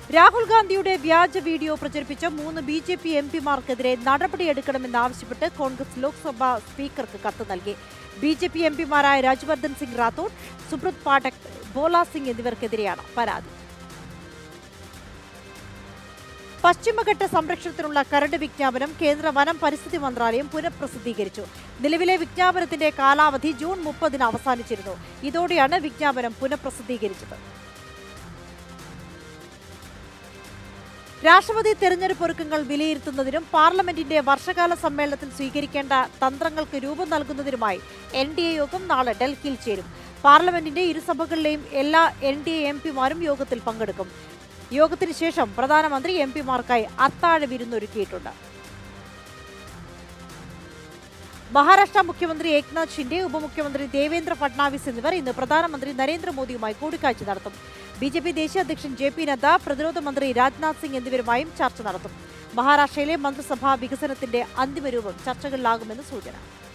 രാഹുൽ ഗാന്ധിയുടെ വ്യാജ വീഡിയോ പ്രചരിപ്പിച്ച മൂന്ന് ബി ജെ പി എം പിമാർക്കെതിരെ നടപടിയെടുക്കണമെന്നാവശ്യപ്പെട്ട് കോൺഗ്രസ് ലോക്സഭാ സ്പീക്കർക്ക് കത്ത് നൽകി ബി ജെ പി എം പിമാരായ രാജ്വർദ്ധൻ സിംഗ് റാത്തോഡ് സുബ്രത് പാഠക് ഭോല സിംഗ് എന്നിവർക്കെതിരെയാണ് പരാതി പശ്ചിമഘട്ട സംരക്ഷണത്തിനുള്ള കരട് വിജ്ഞാപനം കേന്ദ്ര വനം പരിസ്ഥിതി മന്ത്രാലയം പുനഃപ്രസിദ്ധീകരിച്ചു നിലവിലെ വിജ്ഞാപനത്തിന്റെ കാലാവധി ജൂൺ മുപ്പതിന് അവസാനിച്ചിരുന്നു ഇതോടെയാണ് വിജ്ഞാപനം പുനഃപ്രസിദ്ധീകരിച്ചത് രാഷ്ട്രപതി തെരഞ്ഞെടുപ്പ് ഒരുക്കങ്ങൾ വിലയിരുത്തുന്നതിനും പാർലമെന്റിന്റെ വർഷകാല സമ്മേളനത്തിൽ സ്വീകരിക്കേണ്ട തന്ത്രങ്ങൾക്ക് രൂപം നൽകുന്നതിനുമായി എൻ ഡി എ യോഗം നാളെ ഡൽഹിയിൽ ചേരും പാർലമെന്റിന്റെ ഇരുസഭകളിലെയും എല്ലാ എൻ ഡി എ എം പിമാരും യോഗത്തിൽ പങ്കെടുക്കും യോഗത്തിന് ശേഷം പ്രധാനമന്ത്രി എം പിമാർക്കായി അത്താഴ വിരുന്നൊരുക്കിയിട്ടുണ്ട് മഹാരാഷ്ട്ര മുഖ്യമന്ത്രി ഏക്നാഥ് ഷിൻഡെ ഉപമുഖ്യമന്ത്രി ദേവേന്ദ്ര ഫട്നാവിസ് എന്നിവർ ഇന്ന് പ്രധാനമന്ത്രി നരേന്ദ്രമോദിയുമായി കൂടിക്കാഴ്ച നടത്തും ബി ജെ പി ദേശീയ അധ്യക്ഷൻ ജെ പി നദ്ദ പ്രതിരോധ മന്ത്രി രാജ്നാഥ് സിംഗ് എന്നിവരുമായും ചർച്ച നടത്തും മഹാരാഷ്ട്രയിലെ മന്ത്രിസഭാ വികസനത്തിന്റെ അന്തിമരൂപം ചർച്ചകളിലാകുമെന്ന് സൂചന